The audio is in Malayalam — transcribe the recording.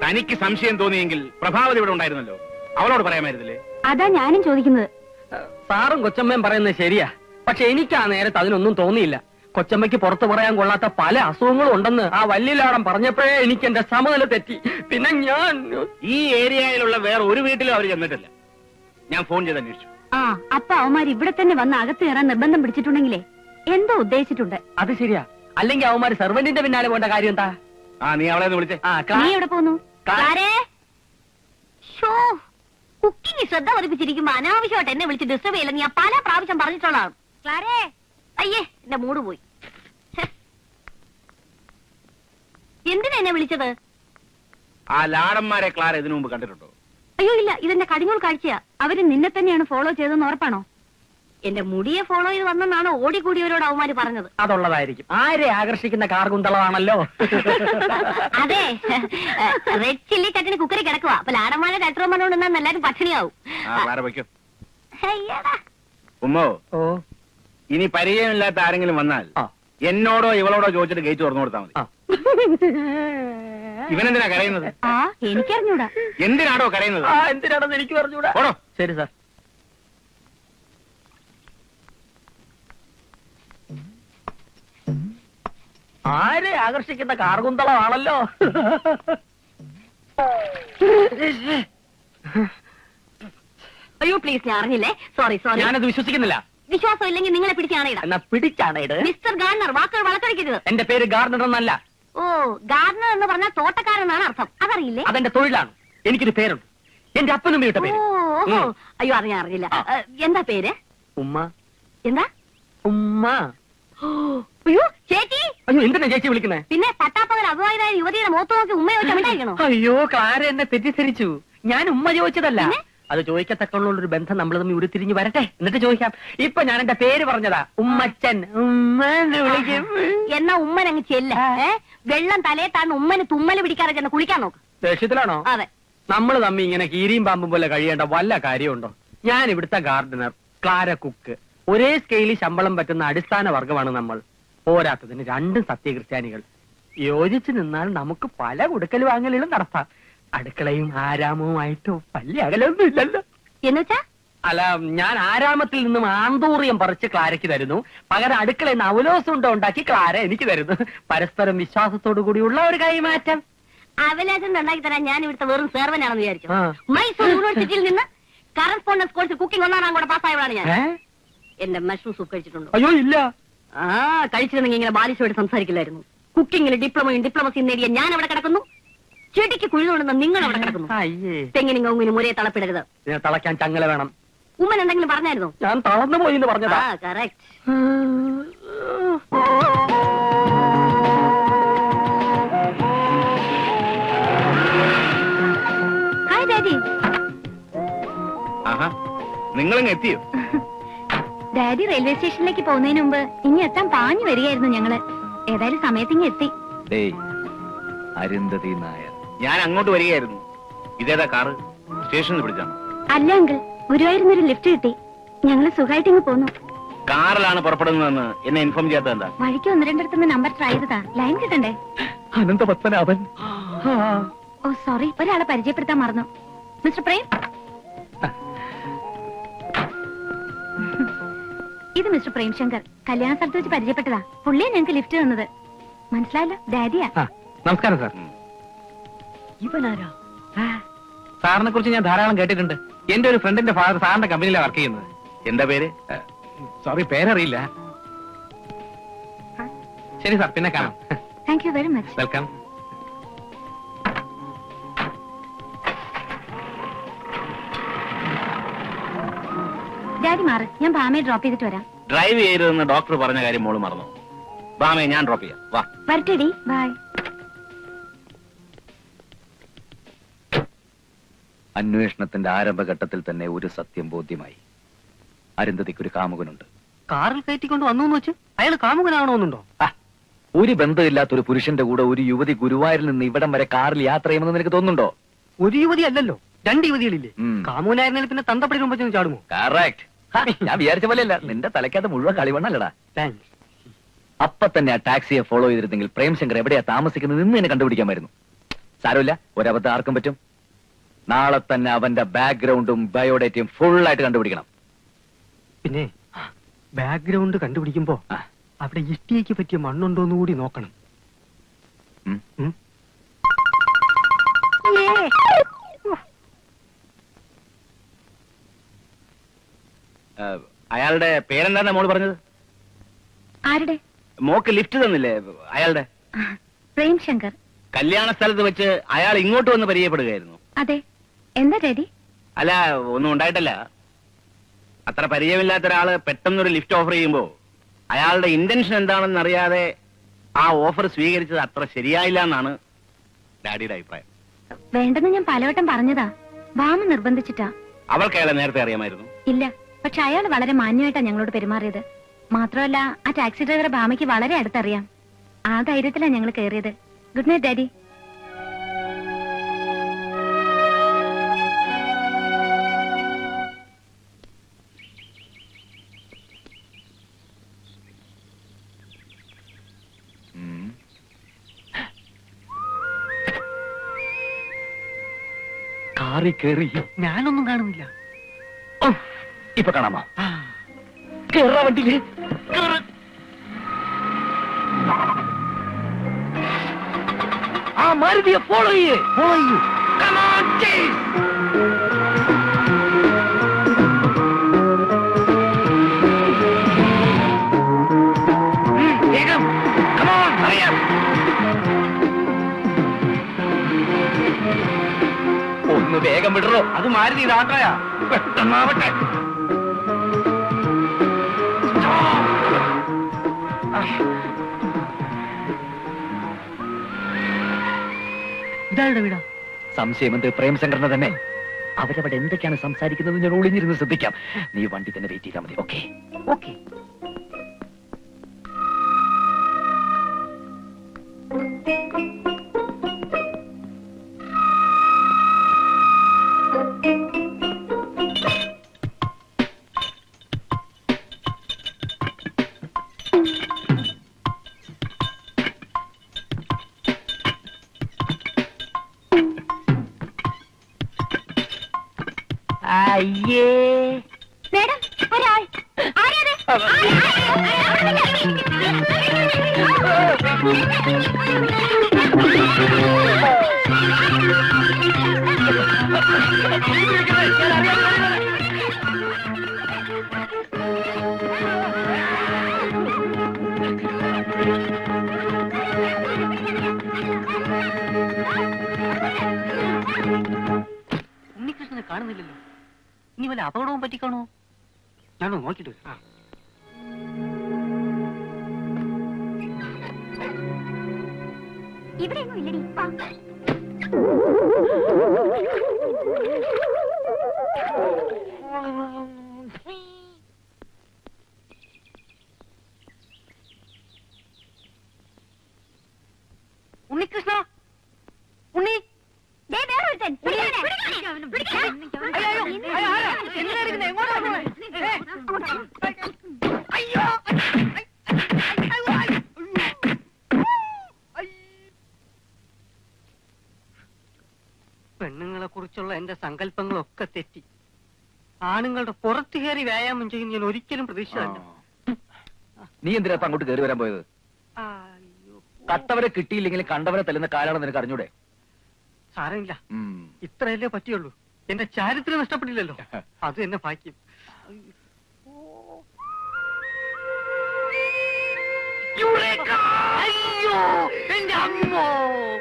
തനിക്ക് സംശയം തോന്നിയെങ്കിൽ പ്രഭാവതി ഇവിടെ ഉണ്ടായിരുന്നല്ലോ അവളോട് പറയാമായിരുന്നില്ലേ അതാ ഞാനും ചോദിക്കുന്നത് സാറും കൊച്ചമ്മയും പറയുന്നത് ശരിയാ പക്ഷെ എനിക്ക് ആ നേരത്ത് അതിനൊന്നും തോന്നിയില്ല കൊച്ചമ്മയ്ക്ക് പുറത്തു പറയാൻ കൊള്ളാത്ത പല അസുഖങ്ങളും ഉണ്ടെന്ന് ആ വല്യലാടം പറഞ്ഞപ്പോഴേ എനിക്ക് എന്റെ സമനില തെറ്റി പിന്നെ ഞാൻ ഈ ഏരിയയിലുള്ള വേറെ ഒരു വീട്ടിലും അവർ ചെന്നിട്ടില്ല ഞാൻ ഫോൺ ചെയ്ത് അന്വേഷിച്ചു ആ അപ്പൊ അവന്മാർ ഇവിടെ തന്നെ വന്ന് അകത്ത് കയറാൻ നിർബന്ധം പിടിച്ചിട്ടുണ്ടെങ്കിലേ എന്തോ ഉദ്ദേശിച്ചിട്ടുണ്ട് അത് ശരിയാ അല്ലെങ്കിൽ അവന്മാര് സെർവന്റിന്റെ പിന്നാലെ പോണ്ട കാര്യം എന്താ ആ നീ അവളെ ഒന്ന് വിളിച്ചേ ആ നീ ക്ലാ- എവിടെ പോന്നു ക്ലാ- ക്ലാരേ ഷോ കുക്കിംഗ് ശ്രദ്ധ പതിപ്പിച്ചിരിക്കുമ്പോ അനാവശ്യമായിട്ട് എന്നെ വിളിച്ച് ഡിസ്റ്റർബ് ചെയ്യില്ല നീ പല പ്രാവശ്യം പറഞ്ഞിട്ടുള്ളതാണ് ക്ലാരേ അയ്യേ എന്റെ മൂഡ് പോയി ഹെ. എന്തിനാ എന്നെ വിളിച്ചത് ആ ലാടന്മാരെ ക്ലാര ഇതിനു മുമ്പ് കണ്ടിട്ടുണ്ടോ അയ്യോ ഇല്ല ഇതെന്റെ കടിഞ്ഞൂൽ കാഴ്ചയാ അവര് നിന്നെ തന്നെയാണ് ഫോളോ ചെയ്തെന്ന് ഉറപ്പാണോ എന്റെ മുടിയെ ഫോളോ ചെയ്ത് വന്നെന്നാണ് ഓടിക്കൂടിയവരോട് അവന്മാര് പറഞ്ഞത് അതുള്ളതായിരിക്കും ആരെ ആകർഷിക്കുന്ന കാർകുന്തളമാണല്ലോ അതെ റെഡ് ചില്ലി ചട്ടിന് കുക്കറി കിടക്കുക അപ്പൊ ലാടന്മാരെ ചട്ടുറം പറഞ്ഞുകൊണ്ടെന്നാൽ എല്ലാരും പട്ടിണിയാവും ആ ക്ലാര വയ്ക്കോ അയ്യടാ. ഉമ്മോ ഓ ഇനി പരിചയമില്ലാത്ത ആരെങ്കിലും വന്നാൽ ആ. എന്നോടോ ഇവളോടോ ചോദിച്ചിട്ട് ഗേറ്റ് തുറന്നു കൊടുത്താൽ മതി ആ. ഇവനെന്തിനാ കരയുന്നത് ആ എനിക്കറിഞ്ഞൂടാ എന്തിനാടോ കരയുന്നത് ആ എന്തിനാണെന്ന് എനിക്ക് പറഞ്ഞൂടാ പോടോ ശരി സാർ ആരെ ആകർഷിക്കുന്ന കാർകുന്തളമാണല്ലോ അയ്യോ പ്ലീസ് ഞാൻ അറിഞ്ഞില്ലേ സോറി സോറി ഞാനത് വിശ്വസിക്കുന്നില്ല വിശ്വാസം ഇല്ലെങ്കിൽ നിങ്ങളെ പിടിച്ചാണ് ഇടാം എന്നാ പിടിച്ചാണ് ഇത് മിസ്റ്റർ ഗാർണർ വാക്കുകൾ വളച്ചടിക്കരുത് എന്റെ പേര് ഗാർഡനർ എന്നല്ല ഓ ഗാർഡനർ എന്ന് പറഞ്ഞാൽ തോട്ടക്കാരനാണ് അർത്ഥം അതറിയില്ലേ അതെന്റെ തൊഴിലാണ് എനിക്കൊരു പേരുണ്ട് എന്റെ അപ്പനും ഇട്ട ഓ പേര് ഓഹോ. ഉം. അയ്യോ അറിയാൻ അറിഞ്ഞില്ല ആ. ഏ, എന്താ പേര് ഉമ്മ എന്താ ഉമ്മ ഓ, അയ്യോ ചേച്ചി അയ്യോ എന്തിനാ ചേച്ചി വിളിക്കുന്നേ പിന്നെ പട്ടാപ്പകൽ അഭിവാഹിതായ യുവതിയുടെ മുഖത്ത് നോക്കി ഉമ്മയെ വെച്ച് ഉണ്ടായിരിക്കണോ അയ്യോ ക്ലാര എന്നെ തെറ്റിദ്ധരിച്ചു ഞാൻ ഉമ്മ ചോദിച്ചതല്ല പിന്നെ? അത് ചോദിക്കത്തക്കുള്ള ഒരു ബന്ധം നമ്മൾ തമ്മിൽ ഉരുത്തിരിഞ്ഞ് വരട്ടെ എന്നിട്ട് ചോദിക്കാം ഇപ്പൊ ഞാൻ എന്റെ പേര് പറഞ്ഞതാ ഉമ്മച്ചൻ ഉമ്മ എന്ന് വിളിക്കും എന്നാ ഉമ്മൻ അങ്ങ് ചെല്ല ഏ വെള്ളം തലയെ താന്ന് ഉമ്മന് തുമ്മല് പിടിക്കാതെ ചെന്ന് കുളിക്കാൻ നോക്ക് ദേഷ്യത്തിലാണോ അതെ നമ്മൾ തമ്മി ഇങ്ങനെ കീരിയും പാമ്പും പോലെ കഴിയേണ്ട വല്ല കാര്യമുണ്ടോ ഞാൻ ഇവിടുത്തെ ഗാർഡനർ ക്ലാര കുക്ക് ഒരേ സ്കെയിലിൽ ശമ്പളം പറ്റുന്ന അടിസ്ഥാന വർഗമാണ് നമ്മൾ പോരാത്തതിന് രണ്ടും സത്യക്രിസ്ത്യാനികൾ യോജിച്ചു നിന്നാൽ നമുക്ക് പല കൊടുക്കൽ വാങ്ങലുകളും നടത്താം അടുക്കളയും ആരാമവുമായിട്ട് വലിയ അകലൊന്നും ഇല്ലല്ലോ എന്നുവെച്ചാ അല്ല ഞാൻ ആരാമത്തിൽ നിന്നും ആന്തൂറിയം പറിച്ച് ക്ലാരയ്ക്ക് തരുന്നു പകരം അടുക്കളയിൽ നിന്ന് അവലോസുണ്ട ഉണ്ടാക്കി ക്ലാര എനിക്ക് തരുന്നു പരസ്പരം വിശ്വാസത്തോടു കൂടിയുള്ള ഒരു കൈമാറ്റം അവലാശം ഉണ്ടാക്കി തരാൻ ഞാൻ ഇവിടുത്തെ വെറും സേർവൻ ആണെന്ന് വിചാരിച്ചു ആ. മൈസൂർ യൂണിവേഴ്സിറ്റിയിൽ നിന്ന് കറസ്പോണ്ടൻസ് കോഴ്സ് കുക്കിംഗ് ഒന്നാം കൂടെ പാസ്സായവളാണ് ഞാൻ ഏ? എന്റെ മഷ്റൂം സൂപ്പ് കഴിച്ചിട്ടുണ്ടോ അയ്യോ ഇല്ല ആ കഴിച്ചിരുന്നെങ്കിൽ ഇങ്ങനെ ബാലിശോട് സംസാരിക്കില്ലായിരുന്നു കുക്കിങ്ങിൽ ഡിപ്ലോമയും ഡിപ്ലോമസിയും നേടിയ ഞാൻ അവിടെ കിടക്കുന്നു ചെടിക്ക് കുഴിതുകൊണ്ടെന്ന് നിങ്ങൾ അവിടെ കിടക്കുന്നു അയ്യേ തെങ്ങിനും കവുങ്ങിനും ഒരേ തളപ്പിടരുത് ഇതിനെ തളയ്ക്കാൻ ചങ്ങല വേണം ഉമ്മൻ എന്തെങ്കിലും പറഞ്ഞായിരുന്നോ ഞാൻ തളർന്നു പോയി എന്ന് പറഞ്ഞതാ ആ കറക്റ്റ് ഹായ് ഡാഡി ആഹാ നിങ്ങളിങ്ങ് എത്തിയോ ഡാഡി റെയിൽവേ സ്റ്റേഷനിലേക്ക് പോകുന്നതിന് മുമ്പ് ഇനി എത്താൻ പാഞ്ഞു വരികയായിരുന്നു ഞങ്ങള് ഏതായാലും സമയത്ത് ഇങ്ങ് എത്തി ഡേയ് അരുന്ധതി നായർ ഞാൻ അങ്ങോട്ട് വരികയായിരുന്നു ഇതേതാ കാറ് സ്റ്റേഷനിൽ പിടിച്ചാണ് അല്ല അങ്കിൾ ഗുരുവായൂരിന്നൊരു ലിഫ്റ്റ് കിട്ടി ഞങ്ങള് സുഖമായിട്ട് ഇങ്ങ് പോന്നു കാറിലാണ് പുറപ്പെടുന്നതെന്ന് എന്നെ ഇൻഫോം ചെയ്യാത്തത് എന്താ വഴിക്ക് ഒന്ന് രണ്ടിടത്തുനിന്ന് നമ്പർ ട്രൈ ചെയ്തതാ ലൈൻ കിട്ടണ്ടേ അനന്തപത്മനാഭൻ ഓ സോറി ഒരാളെ പരിചയപ്പെടുത്താൻ മറന്നു മിസ്റ്റർ പ്രേം ഇത് മിസ്റ്റർ പ്രേം ശങ്കർ കല്യാണ സ്ഥലത്ത് വെച്ച് പരിചയപ്പെട്ടതാ പുള്ളിയെ ഞങ്ങൾക്ക് ലിഫ്റ്റ് തന്നത് മനസ്സിലായല്ലോ ഡാഡിയാ ആ, നമസ്കാരം സാർ ഉം. ഇവനാരാ സാറിനെ കുറിച്ച് ഞാൻ ധാരാളം കേട്ടിട്ടുണ്ട് എന്റെ ഒരു ഫ്രണ്ടിന്റെ ഫാദർ സാറിന്റെ കമ്പനിയിലാണ് വർക്ക് ചെയ്യുന്നത് എന്താ പേര് സോറി പേരറിയില്ല ശരി സാർ പിന്നെ കാണാം thank you very much welcome daddy മാറ് ഞാൻ ഭാമയെ ഡ്രോപ്പ് ചെയ്തിട്ട് വരാം ഡ്രൈവ് ചെയ്യരുതെന്ന് ഡോക്ടർ പറഞ്ഞ കാര്യം മോള് മറന്നു വാമേ ഞാൻ ഡ്രോപ്പ് ചെയ്യാം വാ വരട്ടെടി ബൈ അന്വേഷണത്തിന്റെ ആരംഭഘട്ടത്തിൽ തന്നെ ഒരു സത്യം ബോധ്യമായി അരുന്ധതിക്കൊരു കാമുകനുണ്ട് കാറിൽ കയറ്റിക്കൊണ്ട് വന്നു എന്ന് വെച്ച് അയാൾ കാമുകനാവണമെന്നുണ്ടോ ആ, ഒരു ബന്ധമില്ലാത്ത ഒരു പുരുഷന്റെ കൂടെ ഒരു യുവതി ഗുരുവായൂരിൽ നിന്ന് ഇവിടം വരെ കാറിൽ യാത്ര ചെയ്യുമെന്ന് നിനക്ക് തോന്നുന്നുണ്ടോ ഒരു യുവതി അല്ലല്ലോ രണ്ട് യുവതികളില്ലേ ഉം. കാമുകനായിരുന്നെങ്കിൽ പിന്നെ തന്തപ്പടി മുമ്പ് ചെന്ന് ചാടുമോ കറക്റ്റ് ഞാൻ വിചാരിച്ച പോലെയല്ല നിന്റെ തലയ്ക്കകത്ത് മുഴുവൻ കളിവണ്ണല്ലടാ താങ്ക്സ് അപ്പൊ തന്നെ ആ ടാക്സിയെ ഫോളോ ചെയ്തിരുന്നെങ്കിൽ പ്രേംശങ്കർ എവിടെയാ താമസിക്കുന്നത് നിന്ന് എന്നെ കണ്ടുപിടിക്കാമായിരുന്നു സാരമില്ല ഒരബദ്ധം ആർക്കും പറ്റും നാളെ തന്നെ അവന്റെ ബാക്ക്ഗ്രൗണ്ടും ബയോഡേറ്റയും ഫുൾ ആയിട്ട് കണ്ടുപിടിക്കണം പിന്നെ ബാക്ക്ഗ്രൗണ്ട് കണ്ടുപിടിക്കുമ്പോ ആ. അവിടെ ഇഷ്ടിയേക്ക് പറ്റിയ മണ്ണുണ്ടോന്ന് കൂടി നോക്കണം ഉം. ഉം. ഏഹ്, അയാളുടെ പേരെന്താ മോള് പറഞ്ഞത് ആരുടെ മോക്ക് ലിഫ്റ്റ് തന്നില്ലേ അയാളുടെ പ്രേംശങ്കർ കല്യാണ സ്ഥലത്ത് വെച്ച് അയാൾ ഇങ്ങോട്ട് വന്ന് പരിചയപ്പെടുകയായിരുന്നു അതെ എന്താ ഡാഡി അല്ല ഒന്നും ഉണ്ടായിട്ടല്ല അത്ര പരിചയമില്ലാത്ത ഒരാള് പെട്ടെന്നൊരു ലിഫ്റ്റ് ഓഫർ ചെയ്യുമ്പോ അയാളുടെ ഇന്റൻഷൻ എന്താണെന്ന് അറിയാതെ ആ ഓഫർ സ്വീകരിച്ചത് അത്ര ശരിയായില്ല എന്നാണ് ഡാഡിയുടെ അഭിപ്രായം വേണ്ടെന്ന് ഞാൻ പലവട്ടം പറഞ്ഞതാ ഭാമ നിർബന്ധിച്ചിട്ടാ അവൾക്ക് അയാളെ നേരത്തെ അറിയാമായിരുന്നു ഇല്ല പക്ഷെ അയാൾ വളരെ മാന്യമായിട്ടാ ഞങ്ങളോട് പെരുമാറിയത് മാത്രമല്ല ആ ടാക്സി ഡ്രൈവറെ ഭാമയ്ക്ക് വളരെ അടുത്തറിയാം ആ ധൈര്യത്തിലാ ഞങ്ങൾ കയറിയത് ഗുഡ് നൈറ്റ് ഡാഡി ഉം. കാറി കേറി ഞാനൊന്നും കാണുന്നില്ല ഓ, ഇപ്പൊ കാണാമോ കേറാ വണ്ടിയില് കേറ്. ആ മാരുതിയെ ഫോളോ ചെയ്യേ ഫോളോ ചെയ്യൂ Come on, chase. ഉം, വേഗം Come on, hurry up. ഒന്ന് വേഗം വിടറോ അത് മാരുതി ഇതാട്ടയാ പെട്ടെന്നാവട്ടെ ഇതാരുടെ വീടാ സംശയം എന്ത് പ്രേംശങ്കറിനെ തന്നെ അവരവിടെ എന്തൊക്കെയാണ് സംസാരിക്കുന്നത് ഞാൻ ഒളിഞ്ഞിരുന്ന് ശ്രദ്ധിക്കാം നീ വണ്ടി തന്നെ വെയിറ്റ് ചെയ്താൽ മതി ഓക്കെ ഓക്കെ അയ്യേ മേഡം ഒരാൾ ആരാത്? ഉണ്ണികൃഷ്ണനെ കാണുന്നില്ലല്ലോ ഇനി വല്ല അപകടവും പറ്റിക്കാണോ ഞാനോ നോക്കിട്ട് വരാം. ഇവിടെ ഒന്നും ഇല്ലടി വാ. ഉണ്ണികൃഷ്ണ ഉണ്ണി ദേ വേറൊരുത്തൻ. പിടിക്കാനെ. പിടിക്കാനെ. പെണ്ണുങ്ങളെ കുറിച്ചുള്ള എന്റെ സങ്കല്പങ്ങളൊക്കെ തെറ്റി ആണുങ്ങളുടെ പുറത്തു കയറി വ്യായാമം ചെയ്യും ഞാൻ ഒരിക്കലും പ്രതീക്ഷിച്ചതല്ല നീ എന്തിനാ ഇപ്പൊ അങ്ങോട്ട് കയറി വരാൻ പോയത് അയ്യോ കട്ടവരെ കിട്ടിയില്ലെങ്കിൽ കണ്ടവരെ തല്ലുന്ന കാലാണ് നിനക്ക് അറിഞ്ഞൂടെ സാരമില്ല ഉം. ഇത്രയല്ലേ പറ്റിയുള്ളൂ എന്റെ ചാരിത്രം നഷ്ടപ്പെട്ടില്ലല്ലോ അത് എന്നെ ഭാഗ്യം അയ്യോ എന്റെ അമ്മോ